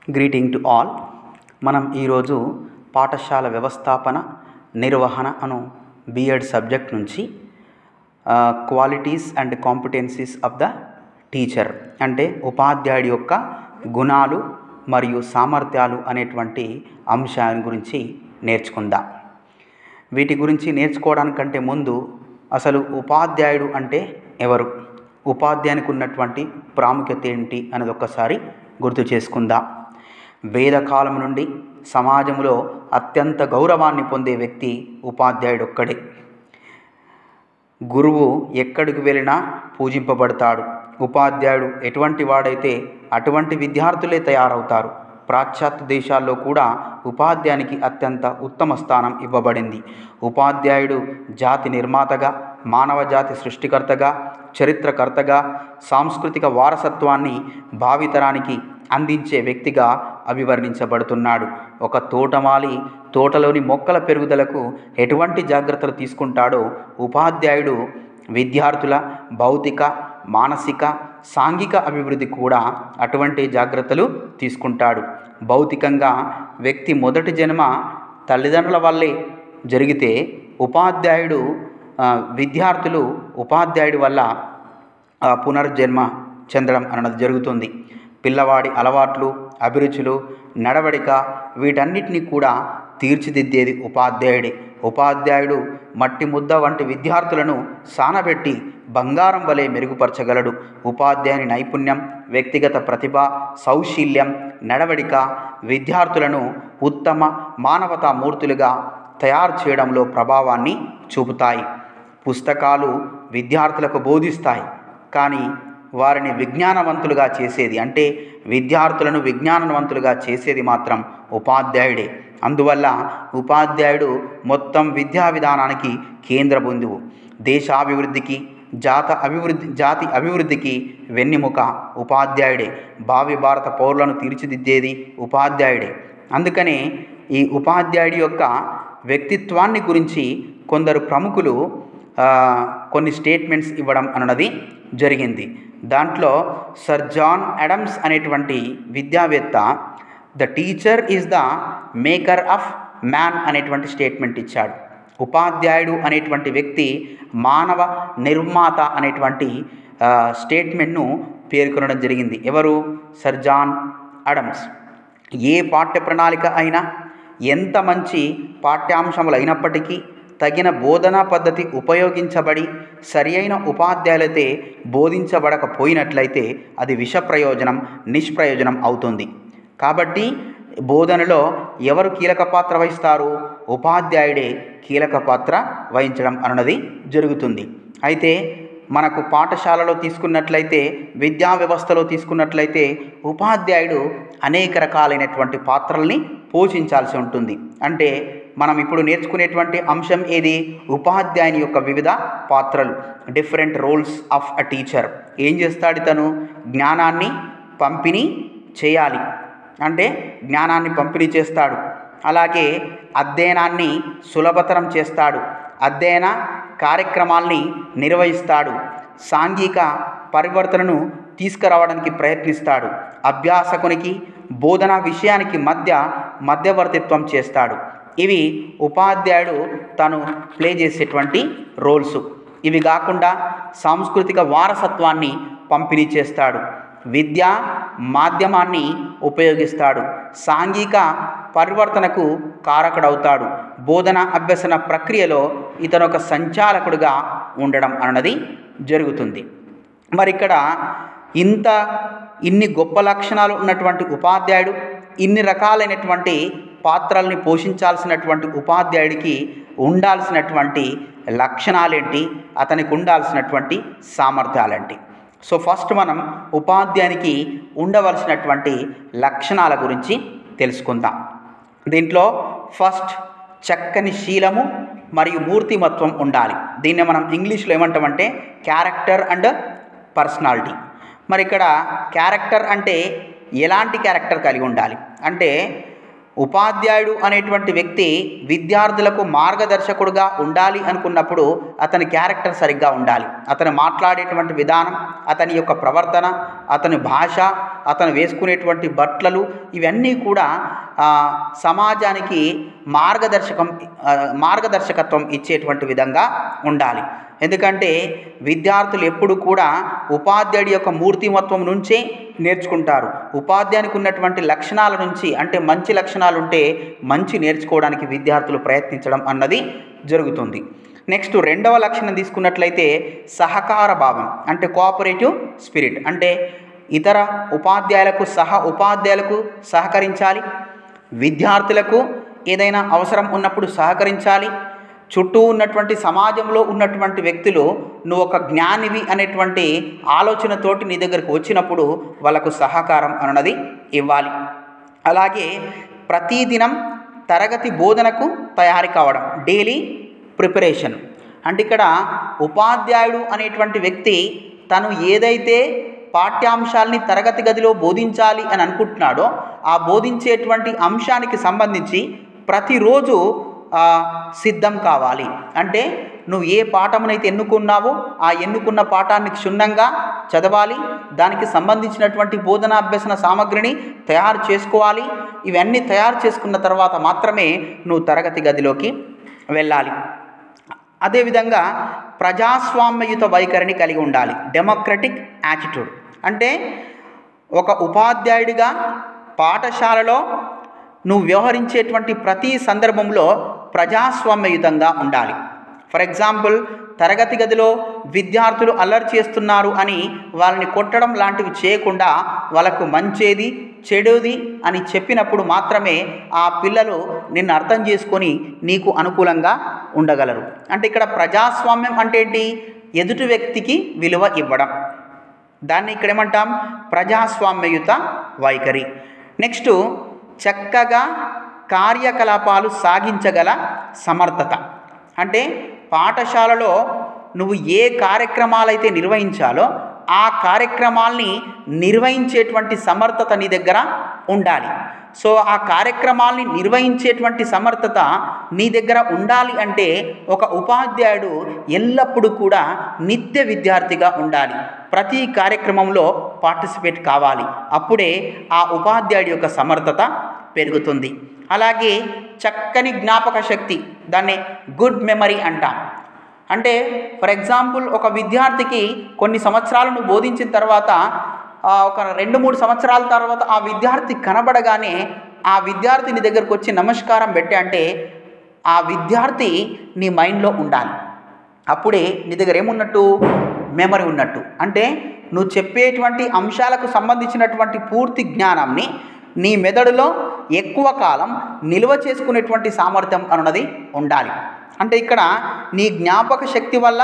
greeting to all మనం ఈరోజు పాఠశాల వ్యవస్థాపన నిర్వహణ అను బిఎడ్ సబ్జెక్ట్ నుంచి qualities and competencies of the teacher అంటే ఉపాధ్యాయుడి యొక్క గుణాలు మరియు సామర్థ్యాలు అనేటువంటి అంశాల గురించి నేర్చుకుందాం వీటి గురించి నేర్చుకోవడానికంటే ముందు అసలు ఉపాధ్యాయుడు అంటే ఎవరు ఉపాధ్యాయునికి ఉన్నటువంటి ప్రాముఖ్యత ఏంటి అనేది ఒక్కసారి గుర్తు చేసుకుందాం వేదకాలం నుండి సమాజంలో అత్యంత గౌరవాన్ని పొందే వ్యక్తి ఉపాధ్యాయుడు ఒక్కడే గురువు ఎక్కడికి వెళ్ళినా పూజింపబడతాడు ఉపాధ్యాయుడు ఎటువంటి వాడైతే అటువంటి విద్యార్థులే తయారవుతారు పాశ్చాత్య దేశాల్లో కూడా ఉపాధ్యాయునికి అత్యంత ఉత్తమ స్థానం ఇవ్వబడింది ఉపాధ్యాయుడు జాతి నిర్మాతగా మానవ జాతి సృష్టికర్తగా చరిత్రకర్తగా సాంస్కృతిక వారసత్వాన్ని భావితరానికి అందించే వ్యక్తిగా అభివర్ణించబడుతున్నాడు ఒక తోటమాలి తోటలోని మొక్కల పెరుగుదలకు ఎటువంటి జాగ్రత్తలు తీసుకుంటాడో ఉపాధ్యాయుడు విద్యార్థుల భౌతిక మానసిక సాంఘిక అభివృద్ధి కూడా అటువంటి జాగ్రత్తలు తీసుకుంటాడు భౌతికంగా వ్యక్తి మొదటి జన్మ తల్లిదండ్రుల వల్లే జరిగితే ఉపాధ్యాయుడు విద్యార్థులు ఉపాధ్యాయుడి వల్ల పునర్జన్మ చెందడం అన్నది జరుగుతుంది పిల్లవాడి అలవాట్లు అభిరుచులు నడవడిక వీటన్నిటినీ కూడా తీర్చిదిద్దేది ఉపాధ్యాయుడే ఉపాధ్యాయుడు మట్టి ముద్ద వంటి విద్యార్థులను సానబెట్టి బంగారం వలె మెరుగుపరచగలడు ఉపాధ్యాయుని నైపుణ్యం వ్యక్తిగత ప్రతిభ సౌశీల్యం నడవడిక విద్యార్థులను ఉత్తమ మానవతా మూర్తులుగా తయారు చేయడంలో ప్రభావాన్ని చూపుతాయి పుస్తకాలు విద్యార్థులకు బోధిస్తాయి కానీ వారిని విజ్ఞానవంతులుగా చేసేది అంటే విద్యార్థులను విజ్ఞానవంతులుగా చేసేది మాత్రం ఉపాధ్యాయుడే అందువల్ల ఉపాధ్యాయుడు మొత్తం విద్యా విధానానికి కేంద్ర బిందువు దేశాభివృద్ధికి జాత అభివృద్ధి జాతి అభివృద్ధికి వెన్నెముక ఉపాధ్యాయుడే భావి భారత పౌరులను తీర్చిదిద్దేది ఉపాధ్యాయుడే అందుకనే ఈ ఉపాధ్యాయుడి యొక్క వ్యక్తిత్వాన్ని గురించి కొందరు ప్రముఖులు కొన్ని స్టేట్మెంట్స్ ఇవ్వడం అన్నది జరిగింది దాంట్లో సర్ జాన్ అడమ్స్ అనేటువంటి విద్యావేత్త the teacher is the maker of man అనేటువంటి స్టేట్మెంట్ ఇచ్చాడు ఉపాధ్యాయుడు అనేటువంటి వ్యక్తి మానవ నిర్మాత అనేటువంటి స్టేట్మెంట్ను పేర్కొనడం జరిగింది ఎవరు సర్ జాన్ అడమ్స్ ఏ పాఠ్య ప్రణాళిక అయినా ఎంత మంచి పాఠ్యాంశములు అయినప్పటికీ తగిన బోధనా పద్ధతి ఉపయోగించబడి సరి అయిన ఉపాధ్యాయులైతే బోధించబడకపోయినట్లయితే అది విష ప్రయోజనం నిష్ప్రయోజనం అవుతుంది కాబట్టి బోధనలో ఎవరు కీలక పాత్ర వహిస్తారు ఉపాధ్యాయుడే కీలక పాత్ర వహించడం అన్నది జరుగుతుంది అయితే మనకు పాఠశాలలో తీసుకున్నట్లయితే విద్యా వ్యవస్థలో తీసుకున్నట్లయితే ఉపాధ్యాయుడు అనేక రకాలైనటువంటి పాత్రల్ని పోషించాల్సి ఉంటుంది అంటే మనం ఇప్పుడు నేర్చుకునేటువంటి అంశం ఏది ఉపాధ్యాయుని యొక్క వివిధ పాత్రలు different roles of a teacher ఏం చేస్తాడు తను జ్ఞానాన్ని పంపిణీ చేయాలి అంటే జ్ఞానాన్ని పంపిణీ చేస్తాడు అలాగే అధ్యయనాన్ని సులభతరం చేస్తాడు అధ్యయన కార్యక్రమాల్ని నిర్వహిస్తాడు సాంఘిక పరివర్తనను తీసుకురావడానికి ప్రయత్నిస్తాడు అభ్యాసకునికి బోధనా విషయానికి మధ్య మధ్యవర్తిత్వం చేస్తాడు ఇవి ఉపాధ్యాయుడు తను ప్లే చేసేటువంటి రోల్స్ ఇవి కాకుండా సాంస్కృతిక వారసత్వాన్ని పంపిణీ చేస్తాడు విద్యా మాధ్యమాన్ని ఉపయోగిస్తాడు సాంఘిక పరివర్తనకు కారకుడవుతాడు బోధన అభ్యసన ప్రక్రియలో ఇతను ఒక సంచాలకుడుగా ఉండడం అన్నది జరుగుతుంది మరి ఇక్కడ ఇంత ఇన్ని గొప్ప లక్షణాలు ఉన్నటువంటి ఉపాధ్యాయుడు ఇన్ని రకాలైనటువంటి పాత్రల్ని పోషించాల్సినటువంటి ఉపాధ్యాయుడికి ఉండాల్సినటువంటి లక్షణాలేంటి అతనికి ఉండాల్సినటువంటి సామర్థ్యాలేంటి సో ఫస్ట్ మనం ఉపాధ్యాయునికి ఉండవలసినటువంటి లక్షణాల గురించి తెలుసుకుందాం దీంట్లో ఫస్ట్ చక్కని శీలము మరియు మూర్తిమత్వం ఉండాలి దీన్ని మనం ఇంగ్లీష్లో ఏమంటామంటే క్యారెక్టర్ అండ్ పర్సనాలిటీ మరి ఇక్కడ క్యారెక్టర్ అంటే ఎలాంటి క్యారెక్టర్ కలిగి ఉండాలి అంటే ఉపాధ్యాయుడు అనేటువంటి వ్యక్తి విద్యార్థులకు మార్గదర్శకుడుగా ఉండాలి అనుకున్నప్పుడు అతని క్యారెక్టర్ సరిగ్గా ఉండాలి అతను మాట్లాడేటువంటి విధానం అతని యొక్క ప్రవర్తన అతని భాష అతను వేసుకునేటువంటి బట్టలు ఇవన్నీ కూడా ఆ, సమాజానికి మార్గదర్శకం ఆ, మార్గదర్శకత్వం ఇచ్చేటువంటి విధంగా ఉండాలి ఎందుకంటే విద్యార్థులు ఎప్పుడు కూడా ఉపాధ్యాయుడి యొక్క మూర్తిమత్వం నుంచే నేర్చుకుంటారు ఉపాధ్యాయునికి ఉన్నటువంటి లక్షణాల నుంచి అంటే మంచి లక్షణాలు ఉంటే మంచి నేర్చుకోవడానికి విద్యార్థులు ప్రయత్నించడం అన్నది జరుగుతుంది నెక్స్ట్ రెండవ లక్షణం తీసుకున్నట్లయితే సహకార భావం అంటే కోఆపరేటివ్ స్పిరిట్ అంటే ఇతర ఉపాధ్యాయులకు సహ ఉపాధ్యాయులకు సహకరించాలి విద్యార్థులకు ఏదైనా అవసరం ఉన్నప్పుడు సహకరించాలి చుట్టూ ఉన్నటువంటి సమాజంలో ఉన్నటువంటి వ్యక్తులు నువ్వు ఒక జ్ఞానివి అనేటువంటి ఆలోచనతోటి నీ దగ్గరకు వచ్చినప్పుడు వాళ్ళకు సహకారం అన్నది ఇవ్వాలి అలాగే ప్రతిదినం తరగతి బోధనకు తయారు కావడం డైలీ ప్రిపరేషన్ అంటే ఇక్కడ ఉపాధ్యాయుడు అనేటువంటి వ్యక్తి తను ఏదైతే పాఠ్యాంశాల్ని తరగతి గదిలో బోధించాలి అని అనుకుంటున్నాడో ఆ బోధించేటువంటి అంశానికి సంబంధించి ప్రతిరోజు ఆ, సిద్ధం కావాలి అంటే నువ్వు ఏ పాఠమునైతే ఎన్నుకున్నావో ఆ ఎన్నుకున్న పాఠాన్ని క్షుణ్ణంగా చదవాలి దానికి సంబంధించినటువంటి బోధనాభ్యసన సామగ్రిని తయారు చేసుకోవాలి ఇవన్నీ తయారు చేసుకున్న తర్వాత మాత్రమే నువ్వు తరగతి గదిలోకి వెళ్ళాలి అదేవిధంగా ప్రజాస్వామ్యయుత వైఖరిని కలిగి ఉండాలి డెమోక్రటిక్ యాటిట్యూడ్ అంటే ఒక ఉపాధ్యాయుడిగా పాఠశాలలో నువ్వు వ్యవహరించేటువంటి ప్రతి సందర్భంలో ప్రజాస్వామ్యయుతంగా ఉండాలి ఫర్ ఎగ్జాంపుల్ తరగతి గదిలో విద్యార్థులు అల్లరి చేస్తున్నారు అని వాళ్ళని కొట్టడం లాంటివి చేయకుండా వాళ్ళకు మంచేది చెడుది అని చెప్పినప్పుడు మాత్రమే ఆ పిల్లలు నిన్ను అర్థం చేసుకొని నీకు అనుకూలంగా ఉండగలరు అంటే ఇక్కడ ప్రజాస్వామ్యం అంటే ఏంటి ఎదుటి వ్యక్తికి విలువ ఇవ్వడం దాన్ని ఇక్కడ ఏమంటాం ప్రజాస్వామ్యయుత వైఖరి నెక్స్ట్ చక్కగా కార్యకలాపాలు సాగించగల సమర్థత అంటే పాఠశాలలో నువ్వు ఏ కార్యక్రమాలైతే నిర్వహించాలో ఆ కార్యక్రమాల్ని నిర్వహించేటువంటి సమర్థత నీ దగ్గర ఉండాలి సో ఆ కార్యక్రమాల్ని నిర్వహించేటువంటి సమర్థత నీ దగ్గర ఉండాలి అంటే ఒక ఉపాధ్యాయుడు ఎల్లప్పుడూ కూడా నిత్య విద్యార్థిగా ఉండాలి ప్రతి కార్యక్రమంలో పార్టిసిపేట్ కావాలి అప్పుడే ఆ ఉపాధ్యాయుడి యొక్క సమర్థత పెరుగుతుంది అలాగే చక్కని జ్ఞాపక శక్తి దాన్ని గుడ్ మెమరీ అంటాం అంటే ఫర్ ఎగ్జాంపుల్ ఒక విద్యార్థికి కొన్ని సంవత్సరాలు నువ్వు బోధించిన తర్వాత ఆ, ఒక రెండు మూడు సంవత్సరాల తర్వాత ఆ విద్యార్థి కనబడగానే ఆ విద్యార్థి నీ దగ్గరకు వచ్చి నమస్కారం పెట్టే అంటే ఆ విద్యార్థి నీ మైండ్లో ఉండాలి అప్పుడే నీ దగ్గర ఏమున్నట్టు మెమరీ ఉన్నట్టు అంటే నువ్వు చెప్పేటువంటి అంశాలకు సంబంధించినటువంటి పూర్తి జ్ఞానాన్ని నీ మెదడులో ఎక్కువ కాలం నిల్వ చేసుకునేటువంటి సామర్థ్యం అన్నది ఉండాలి అంటే ఇక్కడ నీ జ్ఞాపక శక్తి వల్ల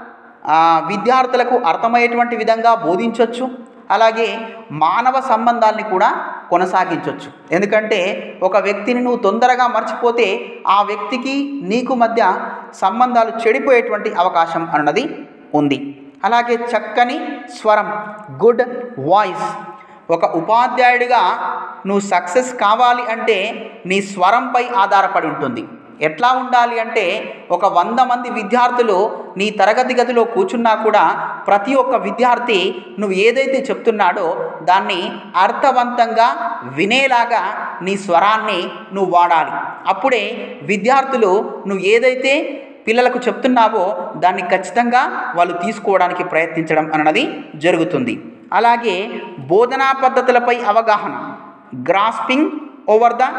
ఆ, విద్యార్థులకు అర్థమయ్యేటువంటి విధంగా బోధించవచ్చు అలాగే మానవ సంబంధాల్ని కూడా కొనసాగించవచ్చు ఎందుకంటే ఒక వ్యక్తిని నువ్వు తొందరగా మర్చిపోతే ఆ వ్యక్తికి నీకు మధ్య సంబంధాలు చెడిపోయేటువంటి అవకాశం అన్నది ఉంది అలాగే చక్కని స్వరం గుడ్ వాయిస్ ఒక ఉపాధ్యాయుడిగా నువ్వు సక్సెస్ కావాలి అంటే నీ స్వరంపై ఆధారపడి ఉంటుంది ఎట్లా ఉండాలి అంటే ఒక వంద మంది విద్యార్థులు నీ తరగతి గదిలో కూర్చున్నా కూడా ప్రతి ఒక్క విద్యార్థి నువ్వు ఏదైతే చెప్తున్నాడో దాన్ని అర్థవంతంగా వినేలాగా నీ స్వరాన్ని నువ్వు వాడాలి అప్పుడే విద్యార్థులు నువ్వు ఏదైతే పిల్లలకు చెప్తున్నావో దాన్ని ఖచ్చితంగా వాళ్ళు తీసుకోవడానికి ప్రయత్నించడం అన్నది జరుగుతుంది అలాగే బోధనా పద్ధతులపై అవగాహన గ్రాస్పింగ్ ఓవర్ ద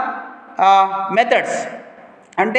మెథడ్స్ అంటే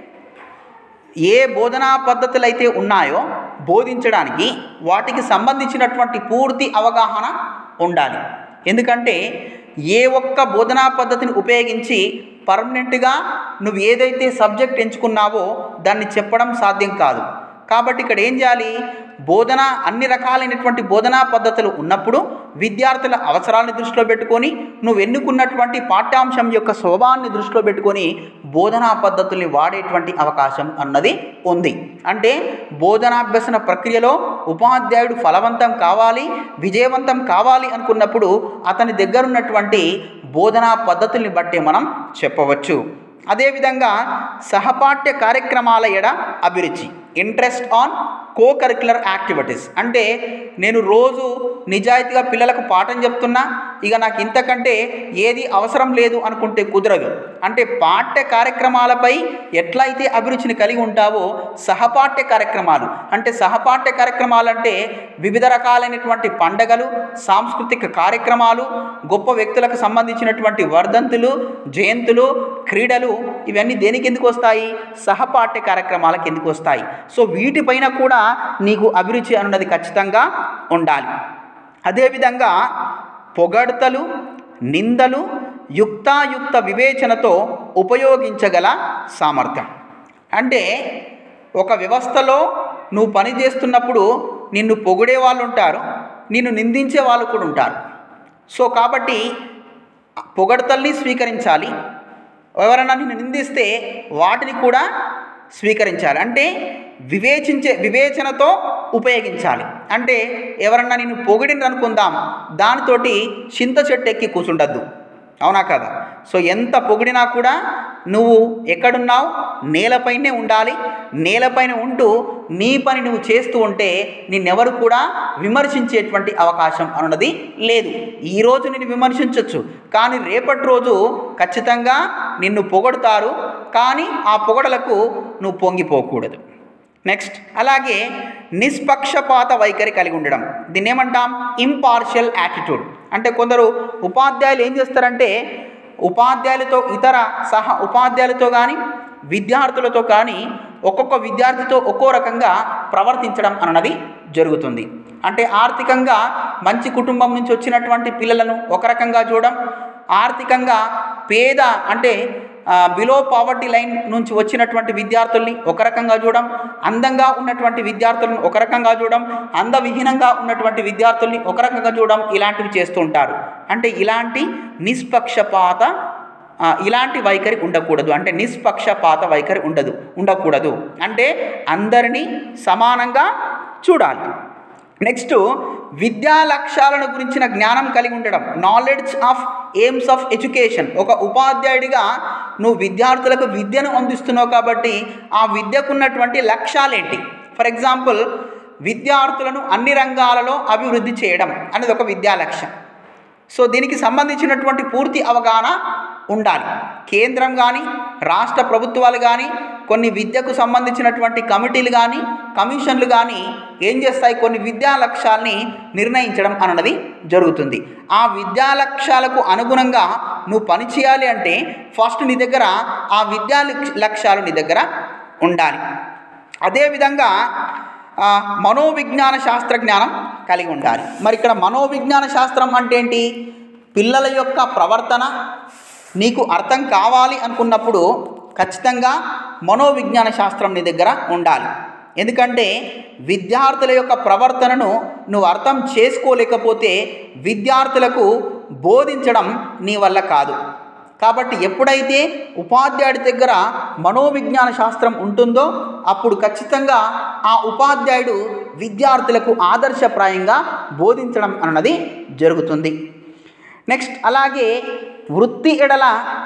ఏ బోధనా పద్ధతులు అయితే ఉన్నాయో బోధించడానికి వాటికి సంబంధించినటువంటి పూర్తి అవగాహన ఉండాలి ఎందుకంటే ఏ ఒక్క బోధనా పద్ధతిని ఉపయోగించి పర్మనెంట్గా నువ్వు ఏదైతే సబ్జెక్ట్ ఎంచుకున్నావో దాన్ని చెప్పడం సాధ్యం కాదు కాబట్టి ఇక్కడ ఏం చేయాలి బోధన అన్ని రకాలైనటువంటి బోధనా పద్ధతులు ఉన్నప్పుడు విద్యార్థుల అవసరాలను దృష్టిలో పెట్టుకొని నువ్వు ఎన్నుకున్నటువంటి పాఠ్యాంశం యొక్క స్వభావాన్ని దృష్టిలో పెట్టుకొని బోధనా పద్ధతుల్ని వాడేటువంటి అవకాశం అన్నది ఉంది అంటే బోధనాభ్యసన ప్రక్రియలో ఉపాధ్యాయుడు ఫలవంతం కావాలి విజయవంతం కావాలి అనుకున్నప్పుడు అతని దగ్గర ఉన్నటువంటి బోధనా పద్ధతుల్ని బట్టి మనం చెప్పవచ్చు అదేవిధంగా సహపాఠ్య కార్యక్రమాల ఎడ అభిరుచి interest on co curricular activities అంటే నేను రోజు నిజాయితీగా పిల్లలకు పాఠం చెప్తున్నా ఇక నాకు ఇంతకంటే ఏది అవసరం లేదు అనుకుంటే కుదరదు అంటే పాఠ్య కార్యక్రమాలపై ఎట్లయితే అభిరుచిని కలిగి ఉంటావో సహపాఠ్య కార్యక్రమాలు అంటే సహపాఠ్య కార్యక్రమాలు అంటే వివిధ రకాలైనటువంటి పండగలు సాంస్కృతిక కార్యక్రమాలు గొప్ప వ్యక్తులకు సంబంధించినటువంటి వర్ధంతులు జయంతులు క్రీడలు ఇవన్నీ దేనికి ఎందుకు వస్తాయి సహపాఠ్య కార్యక్రమాలకు ఎందుకు వస్తాయి సో వీటిపైన కూడా నీకు అభిరుచి అన్నది ఖచ్చితంగా ఉండాలి అదేవిధంగా పొగడ్తలు నిందలు యుక్తాయుక్త వివేచనతో ఉపయోగించగల సామర్థ్యం అంటే ఒక వ్యవస్థలో నువ్వు పని చేస్తున్నప్పుడు నిన్ను పొగిడే వాళ్ళు ఉంటారు నిన్ను నిందించే వాళ్ళు కూడా ఉంటారు సో కాబట్టి పొగడ్తల్ని స్వీకరించాలి ఎవరైనా నిన్ను నిందిస్తే వాటిని కూడా స్వీకరించాలి అంటే వివేచించే వివేచనతో ఉపయోగించాలి అంటే ఎవరన్నా నిన్ను పొగిడిని అనుకుందాం దానితోటి చింత చెట్టు ఎక్కి కూర్చుండద్దు అవునా కదా సో ఎంత పొగిడినా కూడా నువ్వు ఎక్కడున్నావు నేలపైనే ఉండాలి నేలపైన ఉంటూ నీ పని నువ్వు చేస్తూ ఉంటే నిన్నెవరు కూడా విమర్శించేటువంటి అవకాశం అన్నది లేదు ఈరోజు నిన్ను విమర్శించవచ్చు కానీ రేపటి రోజు ఖచ్చితంగా నిన్ను పొగడుతారు కానీ ఆ పొగడలకు నువ్వు పొంగిపోకూడదు నెక్స్ట్ అలాగే నిష్పక్షపాత వైఖరి కలిగి ఉండడం దీన్ని ఏమంటాం ఇంపార్షియల్ యాటిట్యూడ్ అంటే కొందరు ఉపాధ్యాయులు ఏం చేస్తారంటే ఉపాధ్యాయులతో ఇతర సహ ఉపాధ్యాయులతో కానీ విద్యార్థులతో కానీ ఒక్కొక్క విద్యార్థితో ఒక్కో రకంగా ప్రవర్తించడం అన్నది జరుగుతుంది అంటే ఆర్థికంగా మంచి కుటుంబం నుంచి వచ్చినటువంటి పిల్లలను ఒక రకంగా చూడడం ఆర్థికంగా పేద అంటే బిలో పావర్టీ లైన్ నుంచి వచ్చినటువంటి విద్యార్థుల్ని ఒక రకంగా చూడడం అందంగా ఉన్నటువంటి విద్యార్థులను ఒక రకంగా చూడడం అందవిహీనంగా ఉన్నటువంటి విద్యార్థుల్ని ఒక రకంగా చూడడం ఇలాంటివి చేస్తూ ఉంటారు అంటే ఇలాంటి నిష్పక్షపాత ఆ, ఇలాంటి వైఖరి ఉండకూడదు అంటే నిష్పక్షపాత వైఖరి ఉండదు ఉండకూడదు అంటే అందరినీ సమానంగా చూడాలి నెక్స్ట్ విద్యా లక్ష్యాలను గురించిన జ్ఞానం కలిగి ఉండడం knowledge of aims of education ఒక ఉపాధ్యాయుడిగా నువ్వు విద్యార్థులకు విద్యను అందిస్తున్నావు కాబట్టి ఆ విద్యకు ఉన్నటువంటి లక్ష్యాలేంటి ఫర్ ఎగ్జాంపుల్ విద్యార్థులను అన్ని రంగాలలో అభివృద్ధి చేయడం అనేది ఒక విద్యా లక్ష్యం సో దీనికి సంబంధించినటువంటి పూర్తి అవగాహన ఉండాలి కేంద్రం కానీ రాష్ట్ర ప్రభుత్వాలు కానీ కొన్ని విద్యకు సంబంధించినటువంటి కమిటీలు కానీ కమిషన్లు కానీ ఏం చేస్తాయి కొన్ని విద్యా లక్ష్యాల్ని నిర్ణయించడం అన్నది జరుగుతుంది ఆ విద్యా లక్ష్యాలకు అనుగుణంగా నువ్వు పని చేయాలి అంటే ఫస్ట్ నీ దగ్గర ఆ విద్యా లక్ష- లక్ష్యాలు నీ దగ్గర ఉండాలి అదేవిధంగా ఆ, మనోవిజ్ఞాన శాస్త్ర జ్ఞానం కలిగి ఉండాలి మరి ఇక్కడ మనోవిజ్ఞాన శాస్త్రం అంటే ఏంటి పిల్లల యొక్క ప్రవర్తన నీకు అర్థం కావాలి అనుకున్నప్పుడు ఖచ్చితంగా మనోవిజ్ఞాన శాస్త్రం నీ దగ్గర ఉండాలి ఎందుకంటే విద్యార్థుల యొక్క ప్రవర్తనను నువ్వు అర్థం చేసుకోలేకపోతే విద్యార్థులకు బోధించడం నీ వల్ల కాదు కాబట్టి ఎప్పుడైతే ఉపాధ్యాయుడి దగ్గర మనోవిజ్ఞాన శాస్త్రం ఉంటుందో అప్పుడు ఖచ్చితంగా ఆ ఉపాధ్యాయుడు విద్యార్థులకు ఆదర్శప్రాయంగా బోధించడం అన్నది జరుగుతుంది నెక్స్ట్ అలాగే వృత్తి ఎడల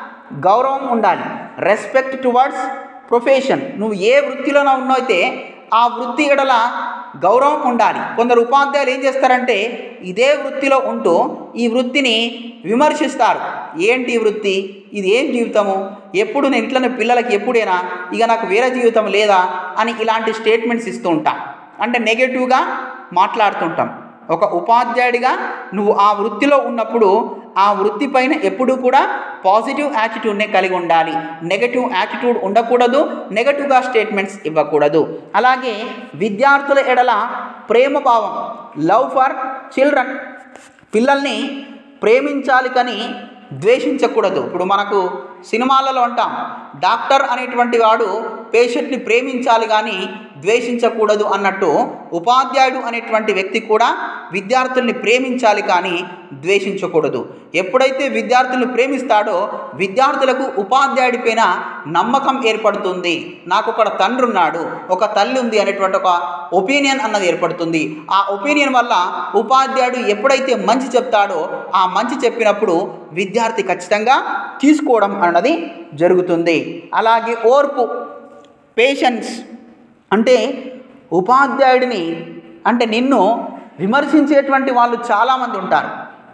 గౌరవం ఉండాలి రెస్పెక్ట్ టువర్డ్స్ ప్రొఫెషన్ నువ్వు ఏ వృత్తిలోనో ఉన్నైతే ఆ వృత్తి ఎడల గౌరవం ఉండాలి కొందరు ఉపాధ్యాయులు ఏం చేస్తారంటే ఇదే వృత్తిలో ఉంటూ ఈ వృత్తిని విమర్శిస్తారు ఏంటి ఈ వృత్తి ఇది ఏం జీవితము ఎప్పుడు నేను ఇంట్లోనే పిల్లలకి ఎప్పుడైనా ఇక నాకు వేరే జీవితం లేదా అని ఇలాంటి స్టేట్మెంట్స్ ఇస్తూ ఉంటాం అంటే నెగటివ్గా మాట్లాడుతుంటాం ఒక ఉపాధ్యాయుడిగా నువ్వు ఆ వృత్తిలో ఉన్నప్పుడు ఆ వృత్తి పైన ఎప్పుడూ కూడా పాజిటివ్ యాటిట్యూడ్నే కలిగి ఉండాలి నెగటివ్ యాటిట్యూడ్ ఉండకూడదు నెగటివ్గా స్టేట్మెంట్స్ ఇవ్వకూడదు అలాగే విద్యార్థుల ఎడల ప్రేమ భావం లవ్ ఫర్ చిల్డ్రన్ పిల్లల్ని ప్రేమించాలి కానీ ద్వేషించకూడదు ఇప్పుడు మనకు సినిమాలలో అంటాం డాక్టర్ అనేటువంటి వాడు పేషెంట్ని ప్రేమించాలి కానీ ద్వేషించకూడదు అన్నట్టు ఉపాధ్యాయుడు అనేటువంటి వ్యక్తి కూడా విద్యార్థుల్ని ప్రేమించాలి కానీ ద్వేషించకూడదు ఎప్పుడైతే విద్యార్థుల్ని ప్రేమిస్తాడో విద్యార్థులకు ఉపాధ్యాయుడి పైన నమ్మకం ఏర్పడుతుంది నాకు ఒక తండ్రి ఉన్నాడు ఒక తల్లి ఉంది అనేటువంటి ఒక ఒపీనియన్ అన్నది ఏర్పడుతుంది ఆ ఒపీనియన్ వల్ల ఉపాధ్యాయుడు ఎప్పుడైతే మంచి చెప్తాడో ఆ మంచి చెప్పినప్పుడు విద్యార్థి ఖచ్చితంగా తీసుకోవడం అన్నది జరుగుతుంది అలాగే ఓర్పు పేషెన్స్ అంటే ఉపాధ్యాయుడిని అంటే నిన్ను విమర్శించేటువంటి వాళ్ళు చాలామంది ఉంటారు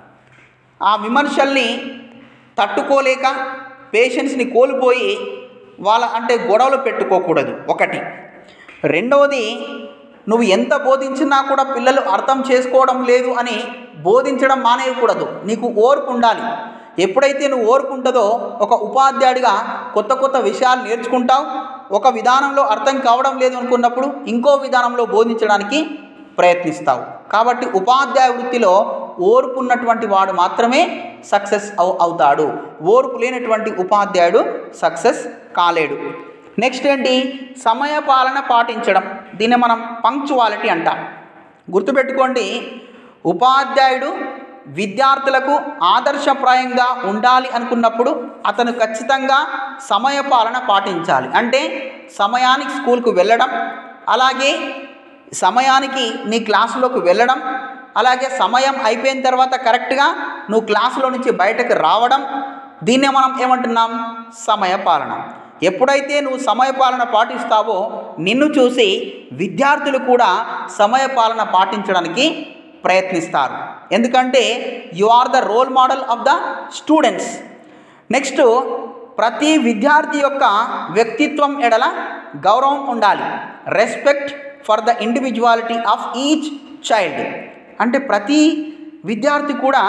ఆ విమర్శల్ని తట్టుకోలేక పేషెన్స్ని కోల్పోయి వాళ్ళ అంటే గొడవలు పెట్టుకోకూడదు ఒకటి రెండవది నువ్వు ఎంత బోధించినా కూడా పిల్లలు అర్థం చేసుకోవడం లేదు అని బోధించడం మానేయకూడదు నీకు ఓర్పు ఉండాలి ఎప్పుడైతే నువ్వు ఓర్పు ఉంటుందో ఒక ఉపాధ్యాయుడిగా కొత్త కొత్త విషయాలు నేర్చుకుంటావు ఒక విధానంలో అర్థం కావడం లేదు అనుకున్నప్పుడు ఇంకో విధానంలో బోధించడానికి ప్రయత్నిస్తావు కాబట్టి ఉపాధ్యాయ వృత్తిలో ఓర్పు ఉన్నటువంటి వాడు మాత్రమే సక్సెస్ అవు అవుతాడు ఓర్పు లేనటువంటి ఉపాధ్యాయుడు సక్సెస్ కాలేడు నెక్స్ట్ ఏంటి సమయపాలన పాటించడం దీన్ని మనం పంక్చువాలిటీ అంటాం గుర్తుపెట్టుకోండి ఉపాధ్యాయుడు విద్యార్థులకు ఆదర్శప్రాయంగా ఉండాలి అనుకున్నప్పుడు అతను ఖచ్చితంగా సమయపాలన పాటించాలి అంటే సమయానికి స్కూల్కు వెళ్ళడం అలాగే సమయానికి నీ క్లాసులోకి వెళ్ళడం అలాగే సమయం అయిపోయిన తర్వాత కరెక్ట్గా నువ్వు క్లాసులో నుంచి బయటకు రావడం దీన్నే మనం ఏమంటున్నాం సమయపాలన ఎప్పుడైతే నువ్వు సమయపాలన పాటిస్తావో నిన్ను చూసి విద్యార్థులు కూడా సమయపాలన పాటించడానికి ప్రయత్నిస్తారు ఎందుకంటే you are the role model of the students next ప్రతి విద్యార్థి యొక్క వ్యక్తిత్వం ఎడల గౌరవం ఉండాలి respect for the individuality of each child అంటే ప్రతి విద్యార్థి కూడా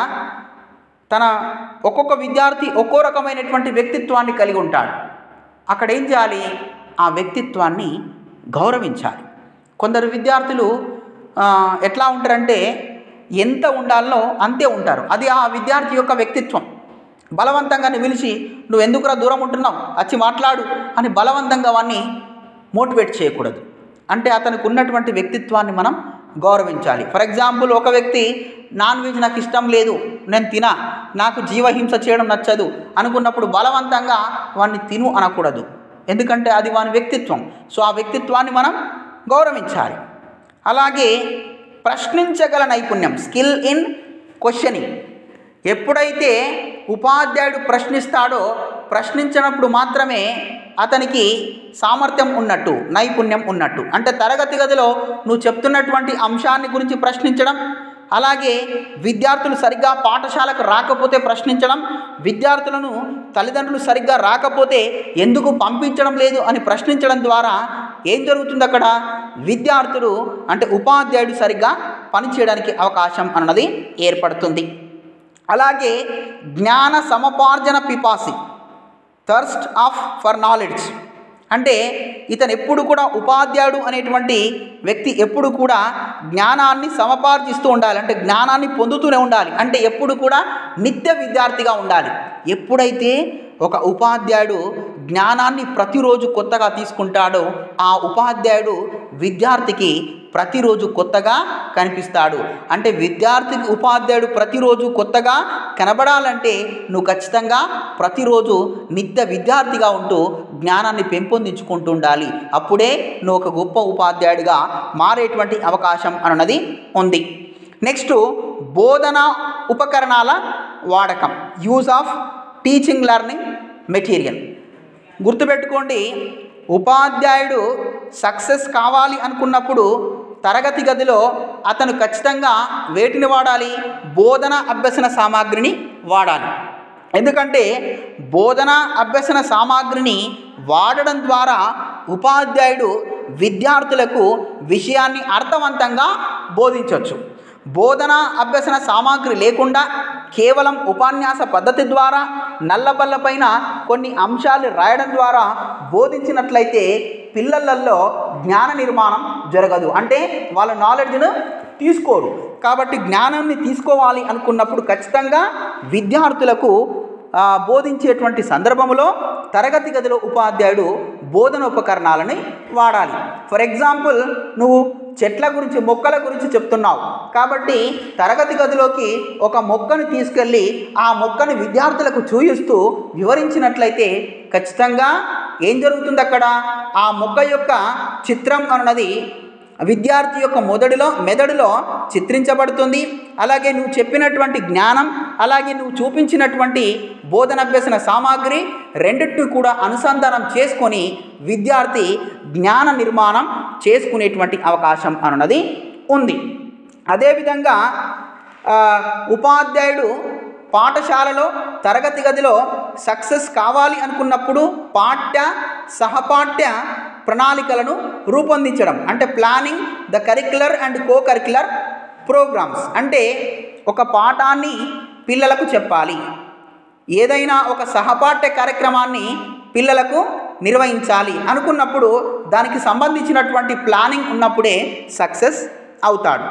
తన ఒక్కొక్క విద్యార్థి ఒక్కో రకమైనటువంటి వ్యక్తిత్వాన్ని కలిగి ఉంటాడు అక్కడ ఏం చేయాలి ఆ వ్యక్తిత్వాన్ని గౌరవించాలి కొందరు విద్యార్థులు ఆ, ఎట్లా ఉంటారంటే ఎంత ఉండాలనో అంతే ఉంటారు అది ఆ విద్యార్థి యొక్క వ్యక్తిత్వం బలవంతంగా నువ్వు పిలిచి నువ్వు ఎందుకురా దూరం ఉంటున్నావు వచ్చి మాట్లాడు అని బలవంతంగా వాడిని మోటివేట్ చేయకూడదు అంటే అతనికి ఉన్నటువంటి వ్యక్తిత్వాన్ని మనం గౌరవించాలి ఫర్ ఎగ్జాంపుల్ ఒక వ్యక్తి నాన్ వెజ్ నాకు ఇష్టం లేదు నేను తినా నాకు జీవహింస చేయడం నచ్చదు అనుకున్నప్పుడు బలవంతంగా వాడిని తిను అనకూడదు ఎందుకంటే అది వాని వ్యక్తిత్వం సో ఆ వ్యక్తిత్వాన్ని మనం గౌరవించాలి అలాగే ప్రశ్నించగల నైపుణ్యం స్కిల్ ఇన్ క్వశ్చనింగ్ ఎప్పుడైతే ఉపాధ్యాయుడు ప్రశ్నిస్తాడో ప్రశ్నించినప్పుడు మాత్రమే అతనికి సామర్థ్యం ఉన్నట్టు నైపుణ్యం ఉన్నట్టు అంటే తరగతి గదిలో నువ్వు చెప్తున్నటువంటి అంశాన్ని గురించి ప్రశ్నించడం అలాగే విద్యార్థులు సరిగ్గా పాఠశాలకు రాకపోతే ప్రశ్నించడం విద్యార్థులను తల్లిదండ్రులు సరిగ్గా రాకపోతే ఎందుకు పంపించడం లేదు అని ప్రశ్నించడం ద్వారా ఏం జరుగుతుంది అక్కడ విద్యార్థులు అంటే ఉపాధ్యాయుడు సరిగ్గా పనిచేయడానికి అవకాశం అన్నది ఏర్పడుతుంది అలాగే జ్ఞాన సమపార్జన పిపాసి థర్స్ట్ ఆఫ్ ఫర్ నాలెడ్జ్ అంటే ఇతను ఎప్పుడు కూడా ఉపాధ్యాయుడు అనేటువంటి వ్యక్తి ఎప్పుడు కూడా జ్ఞానాన్ని సమపార్జిస్తూ ఉండాలి అంటే జ్ఞానాన్ని పొందుతూనే ఉండాలి అంటే ఎప్పుడు కూడా నిత్య విద్యార్థిగా ఉండాలి ఎప్పుడైతే ఒక ఉపాధ్యాయుడు జ్ఞానాన్ని ప్రతిరోజు కొత్తగా తీసుకుంటాడో ఆ ఉపాధ్యాయుడు విద్యార్థికి ప్రతిరోజు కొత్తగా కనిపిస్తాడు అంటే విద్యార్థికి ఉపాధ్యాయుడు ప్రతిరోజు కొత్తగా కనబడాలంటే నువ్వు ఖచ్చితంగా ప్రతిరోజు నిత్య విద్యార్థిగా ఉంటూ జ్ఞానాన్ని పెంపొందించుకుంటూ ఉండాలి అప్పుడే నువ్వు ఒక గొప్ప ఉపాధ్యాయుడిగా మారేటువంటి అవకాశం అన్నది ఉంది నెక్స్ట్ బోధన ఉపకరణాల వాడకం use of teaching learning material గుర్తుపెట్టుకోండి ఉపాధ్యాయుడు సక్సెస్ కావాలి అనుకున్నప్పుడు తరగతి గదిలో అతను ఖచ్చితంగా వేటిని వాడాలి బోధన అభ్యసన సామాగ్రిని వాడాలి ఎందుకంటే బోధన అభ్యసన సామాగ్రిని వాడడం ద్వారా ఉపాధ్యాయుడు విద్యార్థులకు విషయాన్ని అర్థవంతంగా బోధించవచ్చు బోధన అభ్యసన సామాగ్రి లేకుండా కేవలం ఉపన్యాస పద్ధతి ద్వారా నల్లబల్లపైన కొన్ని అంశాలు రాయడం ద్వారా బోధించినట్లయితే పిల్లలలో జ్ఞాన నిర్మాణం జరగదు అంటే వాళ్ళ నాలెడ్జ్ను తీసుకోరు కాబట్టి జ్ఞానాన్ని తీసుకోవాలి అనుకున్నప్పుడు ఖచ్చితంగా విద్యార్థులకు ఆ, బోధించేటువంటి సందర్భంలో తరగతి గదిలో ఉపాధ్యాయుడు బోధన ఉపకరణాలని వాడాలి ఫర్ ఎగ్జాంపుల్ నువ్వు చెట్ల గురించి మొక్కల గురించి చెప్తున్నావు కాబట్టి తరగతి గదిలోకి ఒక మొక్కను తీసుకెళ్ళి ఆ మొక్కను విద్యార్థులకు చూయిస్తూ వివరించినట్లయితే ఖచ్చితంగా ఏం జరుగుతుంది అక్కడ ఆ మొక్క యొక్క చిత్రం అన్నది విద్యార్థి యొక్క మొదటిలో మెదడులో చిత్రించబడుతుంది అలాగే నువ్వు చెప్పినటువంటి జ్ఞానం అలాగే నువ్వు చూపించినటువంటి బోధనాభ్యసన సామాగ్రి రెండింటిని కూడా అనుసంధానం చేసుకొని విద్యార్థి జ్ఞాన నిర్మాణం చేసుకునేటువంటి అవకాశం అన్నది ఉంది అదేవిధంగా ఆ, ఉపాధ్యాయుడు పాఠశాలలో తరగతి గదిలో సక్సెస్ కావాలి అనుకున్నప్పుడు పాఠ్య సహపాఠ్య ప్రణాళికలను రూపొందించడం అంటే planning the curricular and co curricular programmes అంటే ఒక పాఠాన్ని పిల్లలకు చెప్పాలి ఏదైనా ఒక సహపాఠ్య కార్యక్రమాన్ని పిల్లలకు నిర్వహించాలి అనుకున్నప్పుడు దానికి సంబంధించినటువంటి ప్లానింగ్ ఉన్నప్పుడే సక్సెస్ అవుతాడు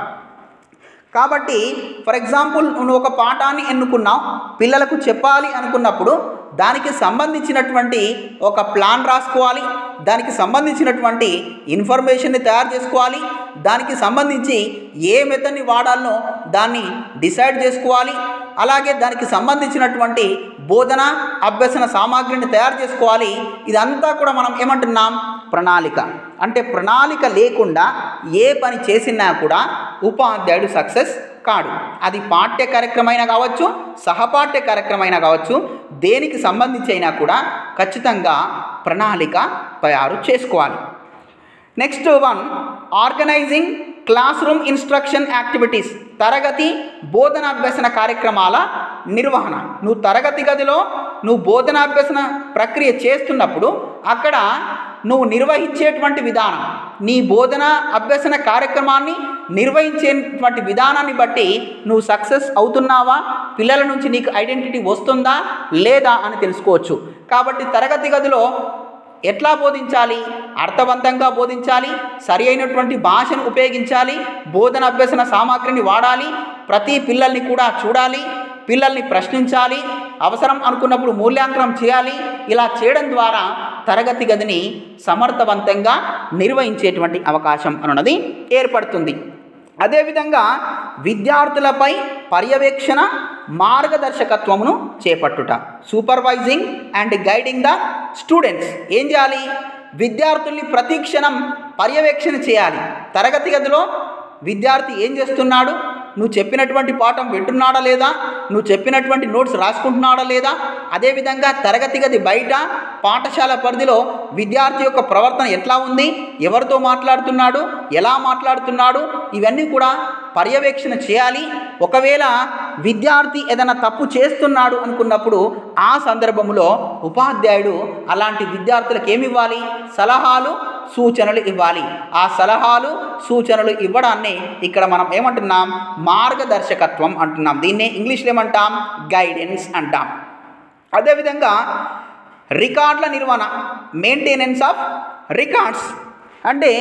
కాబట్టి ఫర్ ఎగ్జాంపుల్ నువ్వు ఒక పాఠాన్ని ఎన్నుకున్నావు పిల్లలకు చెప్పాలి అనుకున్నప్పుడు దానికి సంబంధించినటువంటి ఒక ప్లాన్ రాసుకోవాలి దానికి సంబంధించినటువంటి ఇన్ఫర్మేషన్ని తయారు చేసుకోవాలి దానికి సంబంధించి ఏ మెథడ్ని వాడాలనో దాన్ని డిసైడ్ చేసుకోవాలి అలాగే దానికి సంబంధించినటువంటి బోధన అభ్యసన సామాగ్రిని తయారు చేసుకోవాలి ఇదంతా కూడా మనం ఏమంటున్నాం ప్రణాళిక అంటే ప్రణాళిక లేకుండా ఏ పని చేసినా కూడా ఉపాధ్యాయుడు సక్సెస్ కాడు అది పాఠ్య కార్యక్రమైనా కావచ్చు సహపాఠ్య కార్యక్రమైనా కావచ్చు దేనికి సంబంధించి అయినా కూడా ఖచ్చితంగా ప్రణాళిక తయారు చేసుకోవాలి next one organising classroom instruction activities తరగతి బోధనాభ్యసన కార్యక్రమాల నిర్వహణ నువ్వు తరగతి గదిలో నువ్వు బోధనాభ్యసన ప్రక్రియ చేస్తున్నప్పుడు అక్కడ నువ్వు నిర్వహించేటువంటి విధానం నీ బోధన అభ్యసన కార్యక్రమాన్ని నిర్వహించేటువంటి విధానాన్ని బట్టి నువ్వు సక్సెస్ అవుతున్నావా పిల్లల నుంచి నీకు ఐడెంటిటీ వస్తుందా లేదా అని తెలుసుకోవచ్చు కాబట్టి తరగతి గదిలో ఎట్లా బోధించాలి అర్థవంతంగా బోధించాలి సరి అయినటువంటి భాషను ఉపయోగించాలి బోధన అభ్యసన సామాగ్రిని వాడాలి ప్రతి పిల్లల్ని కూడా చూడాలి పిల్లల్ని ప్రశ్నించాలి అవసరం అనుకున్నప్పుడు మూల్యాంకనం చేయాలి ఇలా చేయడం ద్వారా తరగతి గదిని సమర్థవంతంగా నిర్వహించేటువంటి అవకాశం అన్నది ఏర్పడుతుంది అదేవిధంగా విద్యార్థులపై పర్యవేక్షణ మార్గదర్శకత్వమును చేపట్టుట supervising and guiding the students ఏం చేయాలి విద్యార్థుల్ని ప్రతి క్షణం పర్యవేక్షణ చేయాలి తరగతి గదిలో విద్యార్థి ఏం చేస్తున్నాడు నువ్వు చెప్పినటువంటి పాఠం వింటున్నాడా లేదా నువ్వు చెప్పినటువంటి నోట్స్ రాసుకుంటున్నాడా లేదా అదేవిధంగా తరగతి గది బయట పాఠశాల పరిధిలో విద్యార్థి యొక్క ప్రవర్తన ఎట్లా ఉంది ఎవరితో మాట్లాడుతున్నాడు ఎలా మాట్లాడుతున్నాడు ఇవన్నీ కూడా పర్యవేక్షణ చేయాలి ఒకవేళ విద్యార్థి ఏదైనా తప్పు చేస్తున్నాడు అనుకున్నప్పుడు ఆ సందర్భంలో ఉపాధ్యాయుడు అలాంటి విద్యార్థులకు ఏమి ఇవ్వాలి సలహాలు సూచనలు ఇవ్వాలి ఆ సలహాలు సూచనలు ఇవ్వడాన్ని ఇక్కడ మనం ఏమంటున్నాం మార్గదర్శకత్వం అంటున్నాం దీన్నే ఇంగ్లీష్లో ఏమంటాం గైడెన్స్ అంటాం అదేవిధంగా రికార్డుల నిర్వహణ మెయింటెనెన్స్ ఆఫ్ రికార్డ్స్ అంటే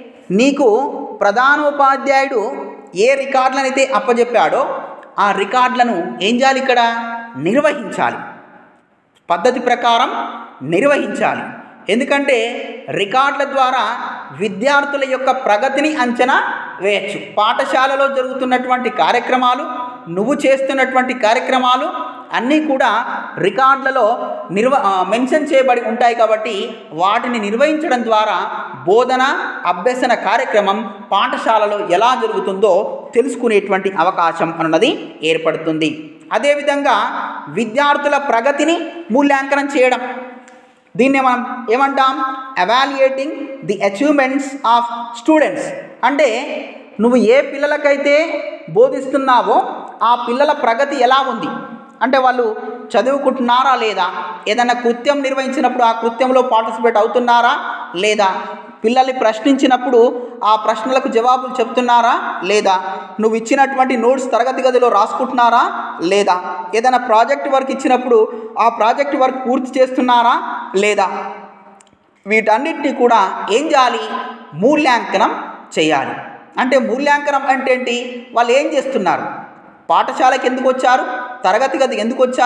నీకు ప్రధానోపాధ్యాయుడు ఏ రికార్డులను అయితే అప్పచెప్పాడో ఆ రికార్డులను ఏం చేయాలి ఇక్కడ నిర్వహించాలి పద్ధతి ప్రకారం నిర్వహించాలి ఎందుకంటే రికార్డుల ద్వారా విద్యార్థుల యొక్క ప్రగతిని అంచనా వేయచ్చు పాఠశాలలో జరుగుతున్నటువంటి కార్యక్రమాలు నువ్వు చేస్తున్నటువంటి కార్యక్రమాలు అన్నీ కూడా రికార్డులలో నిర్వ ఆ, మెన్షన్ చేయబడి ఉంటాయి కాబట్టి వాటిని నిర్వహించడం ద్వారా బోధన అభ్యసన కార్యక్రమం పాఠశాలలో ఎలా జరుగుతుందో తెలుసుకునేటువంటి అవకాశం అన్నది ఏర్పడుతుంది అదేవిధంగా విద్యార్థుల ప్రగతిని మూల్యాంకనం చేయడం దీన్నే మనం ఏమంటాం evaluating the achievements of students అంటే నువ్వు ఏ పిల్లలకైతే బోధిస్తున్నావో ఆ పిల్లల ప్రగతి ఎలా ఉంది అంటే వాళ్ళు చదువుకుంటున్నారా లేదా ఏదైనా కృత్యం నిర్వహించినప్పుడు ఆ కృత్యంలో పార్టిసిపేట్ అవుతున్నారా లేదా పిల్లల్ని ప్రశ్నించినప్పుడు ఆ ప్రశ్నలకు జవాబులు చెప్తున్నారా లేదా నువ్వు ఇచ్చినటువంటి నోట్స్ తరగతి గదిలో రాసుకుంటున్నారా లేదా ఏదైనా ప్రాజెక్ట్ వర్క్ ఇచ్చినప్పుడు ఆ ప్రాజెక్ట్ వర్క్ పూర్తి చేస్తున్నారా లేదా వీటన్నిటిని కూడా ఏం చేయాలి మూల్యాంకనం చేయాలి అంటే మూల్యాంకనం అంటే ఏంటి వాళ్ళు ఏం చేస్తున్నారు పాఠశాలకు ఎందుకు వచ్చారు తరగతి గది ఎందుకు వచ్చారు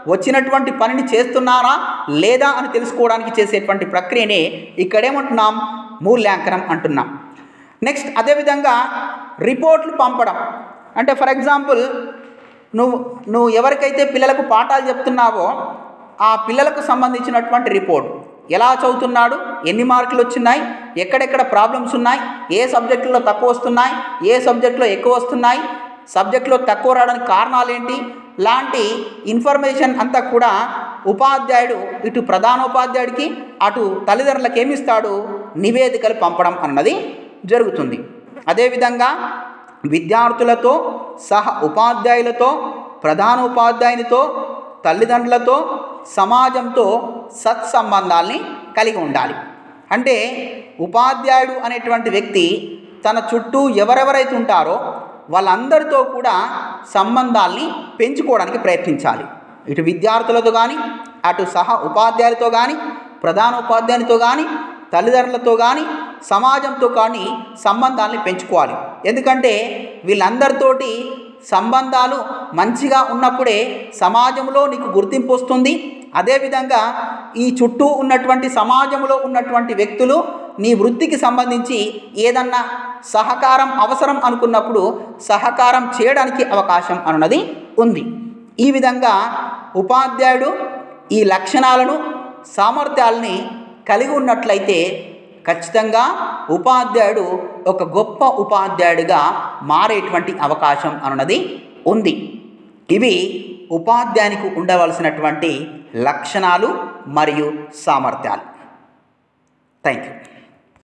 వచ్చినటువంటి పనిని చేస్తున్నారా లేదా అని తెలుసుకోవడానికి చేసేటువంటి ప్రక్రియనే ఇక్కడేమంటున్నాం మూల్యాంకనం అంటున్నాం నెక్స్ట్ అదేవిధంగా రిపోర్ట్లు పంపడం అంటే ఫర్ ఎగ్జాంపుల్ నువ్వు నువ్వు ఎవరికైతే పిల్లలకు పాఠాలు చెప్తున్నావో ఆ పిల్లలకు సంబంధించినటువంటి రిపోర్ట్ ఎలా చదువుతున్నాడు ఎన్ని మార్కులు వచ్చినాయి ఎక్కడెక్కడ ప్రాబ్లమ్స్ ఉన్నాయి ఏ సబ్జెక్టులో తక్కువ వస్తున్నాయి ఏ సబ్జెక్టులో ఎక్కువ వస్తున్నాయి సబ్జెక్టులో తక్కువ రావడానికి కారణాలు ఏంటి లాంటి ఇన్ఫర్మేషన్ అంతా కూడా ఉపాధ్యాయుడు ఇటు ప్రధానోపాధ్యాయుడికి అటు తల్లిదండ్రులకు ఏమిస్తాడు నివేదికలు పంపడం అన్నది జరుగుతుంది అదేవిధంగా విద్యార్థులతో సహ ఉపాధ్యాయులతో ప్రధానోపాధ్యాయునితో తల్లిదండ్రులతో సమాజంతో సత్సంబంధాల్ని కలిగి ఉండాలి అంటే ఉపాధ్యాయుడు అనేటువంటి వ్యక్తి తన చుట్టూ ఎవరెవరైతే ఉంటారో వాళ్ళందరితో కూడా సంబంధాల్ని పెంచుకోవడానికి ప్రయత్నించాలి ఇటు విద్యార్థులతో కానీ అటు సహ ఉపాధ్యాయులతో కానీ ప్రధానోపాధ్యాయునితో కానీ తల్లిదండ్రులతో కానీ సమాజంతో కానీ సంబంధాలని పెంచుకోవాలి ఎందుకంటే వీళ్ళందరితోటి సంబంధాలు మంచిగా ఉన్నప్పుడే సమాజంలో నీకు గుర్తింపు వస్తుంది అదేవిధంగా ఈ చుట్టూ ఉన్నటువంటి సమాజంలో ఉన్నటువంటి వ్యక్తులు నీ వృత్తికి సంబంధించి ఏదన్నా సహకారం అవసరం అనుకున్నప్పుడు సహకారం చేయడానికి అవకాశం అన్నది ఉంది ఈ విధంగా ఉపాధ్యాయుడు ఈ లక్షణాలను సామర్థ్యాలని కలిగి ఉన్నట్లయితే ఖచ్చితంగా ఉపాధ్యాయుడు ఒక గొప్ప ఉపాధ్యాయుడిగా మారేటువంటి అవకాశం అన్నది ఉంది ఇవి ఉపాధ్యాయునికి ఉండవలసినటువంటి లక్షణాలు మరియు సామర్థ్యాలు థ్యాంక్ యూ